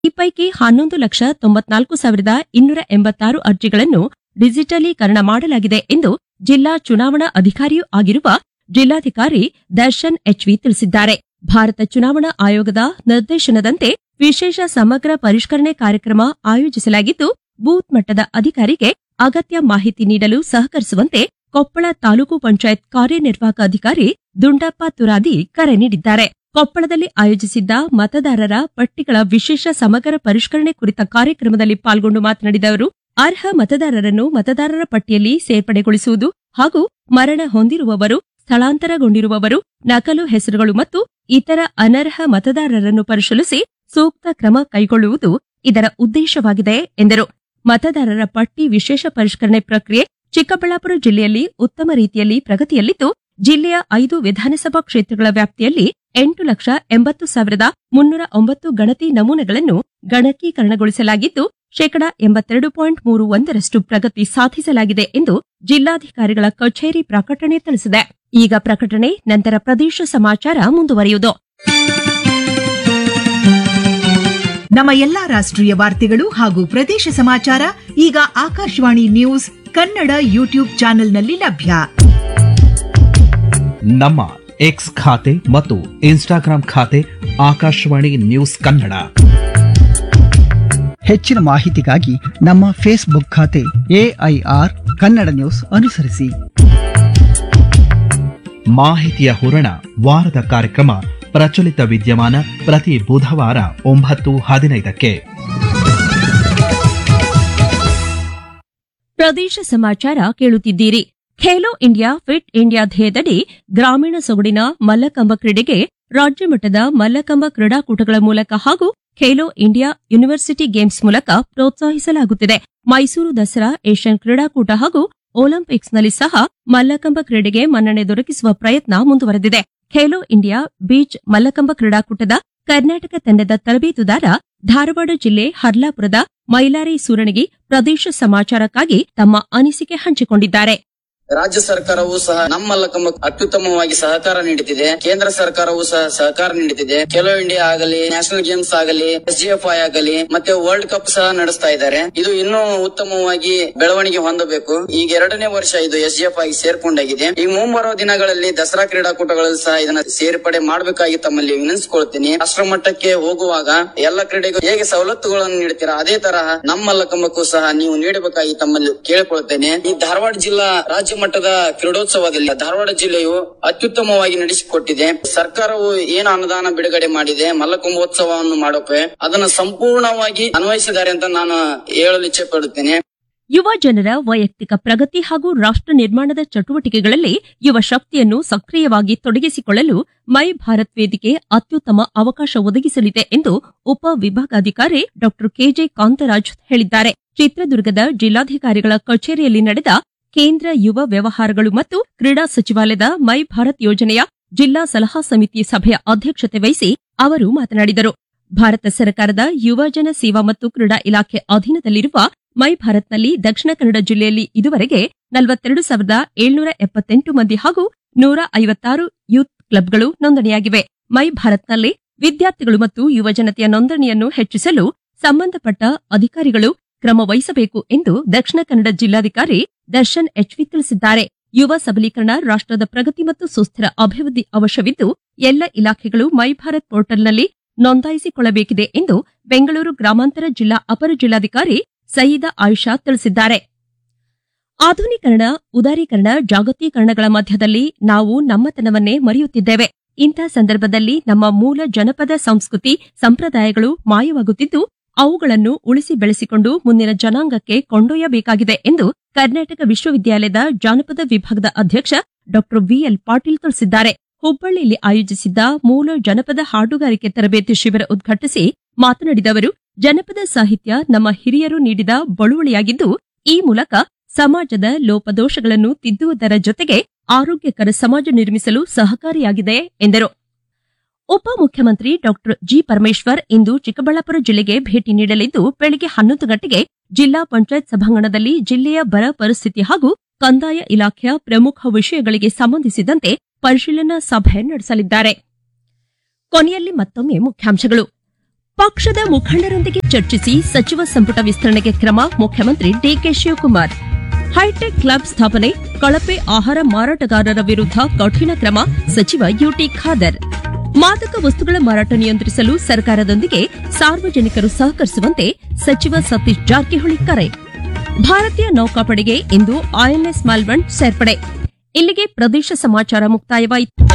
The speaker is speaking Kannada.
ಈ ಪೈಕಿ ಹನ್ನೊಂದು ಲಕ್ಷ ತೊಂಬತ್ನಾಲ್ಕು ಸಾವಿರದ ಇನ್ನೂರ ಎಂಬತ್ತಾರು ಅರ್ಜಿಗಳನ್ನು ಡಿಜಿಟಲೀಕರಣ ಮಾಡಲಾಗಿದೆ ಎಂದು ಜಿಲ್ಲಾ ಚುನಾವಣಾ ಅಧಿಕಾರಿಯೂ ಆಗಿರುವ ಜಿಲ್ಲಾಧಿಕಾರಿ ದರ್ಶನ್ ಎಚ್ವಿ ತಿಳಿಸಿದ್ದಾರೆ ಭಾರತ ಚುನಾವಣಾ ಆಯೋಗದ ನಿರ್ದೇಶನದಂತೆ ವಿಶೇಷ ಸಮಗ್ರ ಪರಿಷ್ಕರಣೆ ಕಾರ್ಯಕ್ರಮ ಆಯೋಜಿಸಲಾಗಿದ್ದು ಬೂತ್ ಮಟ್ಟದ ಅಧಿಕಾರಿಗೆ ಅಗತ್ಯ ಮಾಹಿತಿ ನೀಡಲು ಸಹಕರಿಸುವಂತೆ ಕೊಪ್ಪಳ ತಾಲೂಕು ಪಂಚಾಯತ್ ಕಾರ್ಯನಿರ್ವಾಹಕ ಅಧಿಕಾರಿ ದುಂಡಪ್ಪ ತುರಾದಿ ಕರೆ ನೀಡಿದ್ದಾರೆ ಕೊಪ್ಪಳದಲ್ಲಿ ಆಯೋಜಿಸಿದ್ದ ಮತದಾರರ ಪಟ್ಟಿಗಳ ವಿಶೇಷ ಸಮಗ್ರ ಪರಿಷ್ಕರಣೆ ಕುರಿತ ಕಾರ್ಯಕ್ರಮದಲ್ಲಿ ಪಾಲ್ಗೊಂಡು ಮಾತನಾಡಿದ ಅವರು ಅರ್ಹ ಮತದಾರರನ್ನು ಮತದಾರರ ಪಟ್ಟಿಯಲ್ಲಿ ಸೇರ್ಪಡೆಗೊಳಿಸುವುದು ಹಾಗೂ ಮರಣ ಹೊಂದಿರುವವರು ಸ್ಥಳಾಂತರಗೊಂಡಿರುವವರು ನಕಲು ಹೆಸರುಗಳು ಮತ್ತು ಇತರ ಅನರ್ಹ ಮತದಾರರನ್ನು ಪರಿಶೀಲಿಸಿ ಸೂಕ್ತ ಕ್ರಮ ಕೈಗೊಳ್ಳುವುದು ಇದರ ಉದ್ದೇಶವಾಗಿದೆ ಎಂದರು ಮತದಾರರ ಪಟ್ಟಿ ವಿಶೇಷ ಪರಿಷ್ಕರಣೆ ಪ್ರಕ್ರಿಯೆ ಚಿಕ್ಕಬಳ್ಳಾಪುರ ಜಿಲ್ಲೆಯಲ್ಲಿ ಉತ್ತಮ ರೀತಿಯಲ್ಲಿ ಪ್ರಗತಿಯಲ್ಲಿದ್ದು ಜಿಲ್ಲೆಯ ಐದು ವಿಧಾನಸಭಾ ಕ್ಷೇತ್ರಗಳ ವ್ಯಾಪ್ತಿಯಲ್ಲಿ ಎಂಟು ಲಕ್ಷ ಎಂಬತ್ತು ಸಾವಿರದ ಮುನ್ನೂರ ಒಂಬತ್ತು ಗಣತಿ ನಮೂನೆಗಳನ್ನು ಗಣಕೀಕರಣಗೊಳಿಸಲಾಗಿದ್ದು ಶೇಕಡಾ ಎಂಬತ್ತೆರಡು ಪಾಯಿಂಟ್ ಮೂರು ಒಂದರಷ್ಟು ಪ್ರಗತಿ ಸಾಧಿಸಲಾಗಿದೆ ಎಂದು ಜಿಲ್ಲಾಧಿಕಾರಿಗಳ ಕಚೇರಿ ಪ್ರಕಟಣೆ ತಿಳಿಸಿದೆ ಈಗ ಪ್ರಕಟಣೆ ನಂತರ ಪ್ರದೇಶ ಸಮಾಚಾರ ಮುಂದುವರಿಯುವುದು ನಮ್ಮ ಎಲ್ಲಾ ರಾಷ್ಟ್ರೀಯ ವಾರ್ತೆಗಳು ಹಾಗೂ ಪ್ರದೇಶ ಸಮಾಚಾರ ಈಗ ಆಕಾಶವಾಣಿ ನ್ಯೂಸ್ ಕನ್ನಡ ಯೂಟ್ಯೂಬ್ ಚಾನೆಲ್ನಲ್ಲಿ ಲಭ್ಯ ನಮ್ಮ ಎಕ್ಸ್ ಖಾತೆ ಮತ್ತು ಇನ್ಸ್ಟಾಗ್ರಾಂ ಖಾತೆ ಆಕಾಶವಾಣಿ ನ್ಯೂಸ್ ಕನ್ನಡ ಹೆಚ್ಚಿನ ಮಾಹಿತಿಗಾಗಿ ನಮ್ಮ ಫೇಸ್ಬುಕ್ ಖಾತೆ ಎಐಆರ್ ಕನ್ನಡ ನ್ಯೂಸ್ ಅನುಸರಿಸಿ ಮಾಹಿತಿಯ ಹೂರಣ ವಾರದ ಕಾರ್ಯಕ್ರಮ ಪ್ರಚಲಿತ ವಿದ್ಯಮಾನ ಪ್ರತಿ ಬುಧವಾರ ಒಂಬತ್ತು ಹದಿನೈದಕ್ಕೆ ಪ್ರದೇಶ ಸಮಾಚಾರ ಕೇಳುತ್ತಿದ್ದೀರಿ ಖೇಲೋ ಇಂಡಿಯಾ ಫಿಟ್ ಇಂಡಿಯಾ ಧ್ಯೇಯದಡಿ ಗ್ರಾಮೀಣ ಸೊಗಡಿನ ಮಲ್ಲಕಂಬ ಕ್ರೀಡೆಗೆ ರಾಜ್ಯ ಮಟ್ಟದ ಮಲ್ಲಕಂಬ ಕ್ರೀಡಾಕೂಟಗಳ ಮೂಲಕ ಹಾಗೂ ಖೇಲೋ ಇಂಡಿಯಾ ಯೂನಿವರ್ಸಿಟಿ ಗೇಮ್ಸ್ ಮೂಲಕ ಪ್ರೋತ್ಸಾಹಿಸಲಾಗುತ್ತಿದೆ ಮೈಸೂರು ದಸರಾ ಏಷ್ಯನ್ ಕ್ರೀಡಾಕೂಟ ಹಾಗೂ ಒಲಿಂಪಿಕ್ಸ್ನಲ್ಲಿ ಸಹ ಮಲ್ಲಕಂಬ ಕ್ರೀಡೆಗೆ ಮನ್ನಣೆ ದೊರಕಿಸುವ ಪ್ರಯತ್ನ ಮುಂದುವರೆದಿದೆ ಖೇಲೋ ಇಂಡಿಯಾ ಬೀಚ್ ಮಲ್ಲಕಂಬ ಕ್ರೀಡಾಕೂಟದ ಕರ್ನಾಟಕ ತಂಡದ ತರಬೇತುದಾರ ಧಾರವಾಡ ಜಿಲ್ಲೆ ಹರ್ಲಾಪುರದ ಮೈಲಾರಿ ಸೂರಣಗಿ ಪ್ರದೇಶ ಸಮಾಚಾರಕ್ಕಾಗಿ ತಮ್ಮ ಅನಿಸಿಕೆ ಹಂಚಿಕೊಂಡಿದ್ದಾರೆ ರಾಜ್ಯ ಸರ್ಕಾರವು ಸಹ ನಮ್ಮ ಮಲ್ಲಕಂಬ ಅತ್ಯುತ್ತಮವಾಗಿ ಸಹಕಾರ ನೀಡುತ್ತಿದೆ ಕೇಂದ್ರ ಸರ್ಕಾರವು ಸಹ ಸಹಕಾರ ನೀಡುತ್ತಿದೆ ಖೇಲೋ ಇಂಡಿಯಾ ಆಗಲಿ ನ್ಯಾಷನಲ್ ಗೇಮ್ಸ್ ಆಗಲಿ ಎಸ್ ಜಿ ಎಫ್ ಐ ಆಗಲಿ ಮತ್ತೆ ವರ್ಲ್ಡ್ ಕಪ್ ಸಹ ನಡೆಸ್ತಾ ಇದ್ದಾರೆ ಇದು ಇನ್ನೂ ಉತ್ತಮವಾಗಿ ಬೆಳವಣಿಗೆ ಹೊಂದಬೇಕು ಈಗ ಎರಡನೇ ವರ್ಷ ಇದು ಎಸ್ ಜಿ ಎಫ್ ಆಗಿ ಸೇರ್ಕೊಂಡಾಗಿದೆ ಈ ಮುಂಬರುವ ದಿನಗಳಲ್ಲಿ ದಸರಾ ಕ್ರೀಡಾಕೂಟಗಳಲ್ಲಿ ಸಹ ಇದನ್ನ ಸೇರ್ಪಡೆ ಮಾಡಬೇಕಾಗಿ ತಮ್ಮಲ್ಲಿ ವಿನಂತಿಸಿಕೊಳ್ತೀನಿ ರಾಷ್ಟ್ರ ಮಟ್ಟಕ್ಕೆ ಹೋಗುವಾಗ ಎಲ್ಲ ಕ್ರೀಡೆಗೂ ಹೇಗೆ ಸವಲತ್ತುಗಳನ್ನು ನೀಡ್ತೀರಾ ಅದೇ ತರಹ ನಮ್ಮ ಮಲ್ಲಕಂಬಕ್ಕೂ ಸಹ ನೀವು ನೀಡಬೇಕಾಗಿ ತಮ್ಮಲ್ಲಿ ಕೇಳಿಕೊಳ್ತೇನೆ ಈ ಧಾರವಾಡ ಜಿಲ್ಲಾ ರಾಜ್ಯ ಮಟ್ಟದ ಕ್ರೀಡೋತ್ಸವದಲ್ಲಿ ಧಾರವಾಡ ಜಿಲ್ಲೆಯು ಅತ್ಯುತ್ತಮವಾಗಿ ನಡೆಸಿಕೊಟ್ಟಿದೆ ಸರ್ಕಾರವು ಏನು ಅನುದಾನ ಬಿಡುಗಡೆ ಮಾಡಿದೆ ಮಲ್ಲಕುಂಭೋತ್ಸವವನ್ನು ಮಾಡೋಕೆ ಅದನ್ನು ಸಂಪೂರ್ಣವಾಗಿ ಅನ್ವಯಿಸಿದ್ದಾರೆ ಅಂತ ನಾನು ಹೇಳಲು ಇಚ್ಛೆ ಪಡುತ್ತೇನೆ ಯುವ ಜನರ ವೈಯಕ್ತಿಕ ಪ್ರಗತಿ ಹಾಗೂ ರಾಷ್ಟ್ರ ನಿರ್ಮಾಣದ ಚಟುವಟಿಕೆಗಳಲ್ಲಿ ಯುವ ಶಕ್ತಿಯನ್ನು ಸಕ್ರಿಯವಾಗಿ ತೊಡಗಿಸಿಕೊಳ್ಳಲು ಮೈ ಭಾರತ್ ವೇದಿಕೆ ಅತ್ಯುತ್ತಮ ಅವಕಾಶ ಒದಗಿಸಲಿದೆ ಎಂದು ಉಪ ವಿಭಾಗಾಧಿಕಾರಿ ಡಾ ಕೆಜೆ ಕಾಂತರಾಜ್ ಹೇಳಿದ್ದಾರೆ ಚಿತ್ರದುರ್ಗದ ಜಿಲ್ಲಾಧಿಕಾರಿಗಳ ಕಚೇರಿಯಲ್ಲಿ ನಡೆದ ಕೇಂದ್ರ ಯುವ ವ್ಯವಹಾರಗಳು ಮತ್ತು ಕ್ರೀಡಾ ಸಚಿವಾಲಯದ ಮೈ ಭಾರತ್ ಯೋಜನೆಯ ಜಿಲ್ಲಾ ಸಲಹಾ ಸಮಿತಿ ಸಭೆಯ ಅಧ್ಯಕ್ಷತೆ ವಹಿಸಿ ಅವರು ಮಾತನಾಡಿದರು ಭಾರತ ಸರ್ಕಾರದ ಯುವಜನ ಸೇವಾ ಮತ್ತು ಕ್ರೀಡಾ ಇಲಾಖೆ ಅಧೀನದಲ್ಲಿರುವ ಮೈ ಭಾರತ್ನಲ್ಲಿ ದಕ್ಷಿಣ ಕನ್ನಡ ಜಿಲ್ಲೆಯಲ್ಲಿ ಇದುವರೆಗೆ ನಲವತ್ತೆರಡು ಸಾವಿರದ ಏಳ್ನೂರ ಎಪ್ಪತ್ತೆಂಟು ಮಂದಿ ಹಾಗೂ ನೂರ ಐವತ್ತಾರು ಯೂತ್ ಕ್ಲಬ್ಗಳು ನೋಂದಣಿಯಾಗಿವೆ ಮೈ ಭಾರತ್ನಲ್ಲಿ ವಿದ್ಯಾರ್ಥಿಗಳು ಮತ್ತು ಯುವಜನತೆಯ ನೋಂದಣಿಯನ್ನು ಹೆಚ್ಚಿಸಲು ಸಂಬಂಧಪಟ್ಟ ಅಧಿಕಾರಿಗಳು ಕ್ರಮ ವಹಿಸಬೇಕು ಎಂದು ದಕ್ಷಿಣ ಕನ್ನಡ ಜಿಲ್ಲಾಧಿಕಾರಿ ದರ್ಶನ್ ಎಚ್ವಿ ತಿಳಿಸಿದ್ದಾರೆ ಯುವ ಸಬಲೀಕರಣ ರಾಷ್ಟ್ರದ ಪ್ರಗತಿ ಮತ್ತು ಸುಸ್ಥಿರ ಅಭಿವೃದ್ಧಿ ಅವಶ್ಯವಿದ್ದು ಎಲ್ಲ ಇಲಾಖೆಗಳು ಮೈ ಭಾರತ್ ಪೋರ್ಟಲ್ನಲ್ಲಿ ನೋಂದಾಯಿಸಿಕೊಳ್ಳಬೇಕಿದೆ ಎಂದು ಬೆಂಗಳೂರು ಗ್ರಾಮಾಂತರ ಜಿಲ್ಲಾ ಅಪರ ಜಿಲ್ಲಾಧಿಕಾರಿ ಸಯೀದಾ ಆಯಿಷಾ ತಿಳಿಸಿದ್ದಾರೆ ಆಧುನೀಕರಣ ಉದಾರೀಕರಣ ಜಾಗತೀಕರಣಗಳ ಮಧ್ಯದಲ್ಲಿ ನಾವು ನಮ್ಮತನವನ್ನೇ ಮರೆಯುತ್ತಿದ್ದೇವೆ ಇಂಥ ಸಂದರ್ಭದಲ್ಲಿ ನಮ್ಮ ಮೂಲ ಜನಪದ ಸಂಸ್ಕೃತಿ ಸಂಪ್ರದಾಯಗಳು ಮಾಯವಾಗುತ್ತಿದ್ದು ಅವುಗಳನ್ನು ಉಳಿಸಿ ಬೆಳೆಸಿಕೊಂಡು ಮುಂದಿನ ಜನಾಂಗಕ್ಕೆ ಕೊಂಡೊಯ್ಯಬೇಕಾಗಿದೆ ಎಂದು ಕರ್ನಾಟಕ ವಿಶ್ವವಿದ್ಯಾಲಯದ ಜಾನಪದ ವಿಭಾಗದ ಅಧ್ಯಕ್ಷ ಡಾ ವಿಎಲ್ ಪಾಟೀಲ್ ತಿಳಿಸಿದ್ದಾರೆ ಹುಬ್ಬಳ್ಳಿಯಲ್ಲಿ ಆಯೋಜಿಸಿದ್ದ ಮೂಲ ಜನಪದ ಹಾಡುಗಾರಿಕೆ ತರಬೇತಿ ಶಿಬಿರ ಉದ್ಘಾಟಿಸಿ ಮಾತನಾಡಿದ ಅವರು ಜನಪದ ಸಾಹಿತ್ಯ ನಮ್ಮ ಹಿರಿಯರು ನೀಡಿದ ಬಳುವಳಿಯಾಗಿದ್ದು ಈ ಮೂಲಕ ಸಮಾಜದ ಲೋಪದೋಷಗಳನ್ನು ತಿದ್ದುವುದರ ಜೊತೆಗೆ ಆರೋಗ್ಯಕರ ಸಮಾಜ ನಿರ್ಮಿಸಲು ಸಹಕಾರಿಯಾಗಿದೆ ಎಂದರು ಉಪಮುಖ್ಯಮಂತ್ರಿ ಡಾ ಜಿ ಪರಮೇಶ್ವರ್ ಇಂದು ಚಿಕ್ಕಬಳ್ಳಾಪುರ ಜಿಲ್ಲೆಗೆ ಭೇಟಿ ನೀಡಲಿದ್ದು ಬೆಳಗ್ಗೆ ಹನ್ನೊಂದು ಗಂಟೆಗೆ ಜಿಲ್ಲಾ ಪಂಚಾಯತ್ ಸಭಾಂಗಣದಲ್ಲಿ ಜಿಲ್ಲೆಯ ಬರ ಪರಿಸ್ಥಿತಿ ಹಾಗೂ ಕಂದಾಯ ಇಲಾಖೆಯ ಪ್ರಮುಖ ವಿಷಯಗಳಿಗೆ ಸಂಬಂಧಿಸಿದಂತೆ ಪರಿಶೀಲನಾ ಸಭೆ ನಡೆಸಲಿದ್ದಾರೆ ಕೊನೆಯಲ್ಲಿ ಮತ್ತೊಮ್ಮೆ ಮುಖ್ಯಾಂಶಗಳು ಪಕ್ಷದ ಮುಖಂಡರೊಂದಿಗೆ ಚರ್ಚಿಸಿ ಸಚಿವ ಸಂಪುಟ ವಿಸ್ತರಣೆಗೆ ಕ್ರಮ ಮುಖ್ಯಮಂತ್ರಿ ಡಿಕೆ ಶಿವಕುಮಾರ್ ಹೈಟೆಕ್ ಕ್ಲಬ್ ಸ್ಥಾಪನೆ ಕಳಪೆ ಆಹಾರ ಮಾರಾಟಗಾರರ ವಿರುದ್ಧ ಕಠಿಣ ಕ್ರಮ ಸಚಿವ ಯುಟಿ ಖಾದರ್ ಮಾದಕ ವಸ್ತುಗಳ ಮಾರಾಟ ನಿಯಂತ್ರಿಸಲು ಸರ್ಕಾರದೊಂದಿಗೆ ಸಾರ್ವಜನಿಕರು ಸಹಕರಿಸುವಂತೆ ಸಚಿವ ಸತೀಶ್ ಜಾರಕಿಹೊಳಿ ಕರೆ ಭಾರತೀಯ ನೌಕಾಪಡೆಗೆ ಇಂದು ಐಎನ್ಎಸ್ ಮಾಲ್ವಂಡ್ ಸೇರ್ಪಡೆ ಇಲ್ಲಿಗೆ ಪ್ರದೇಶ ಸಮಾಚಾರ ಮುಕ್ತಾಯವಾಯಿತು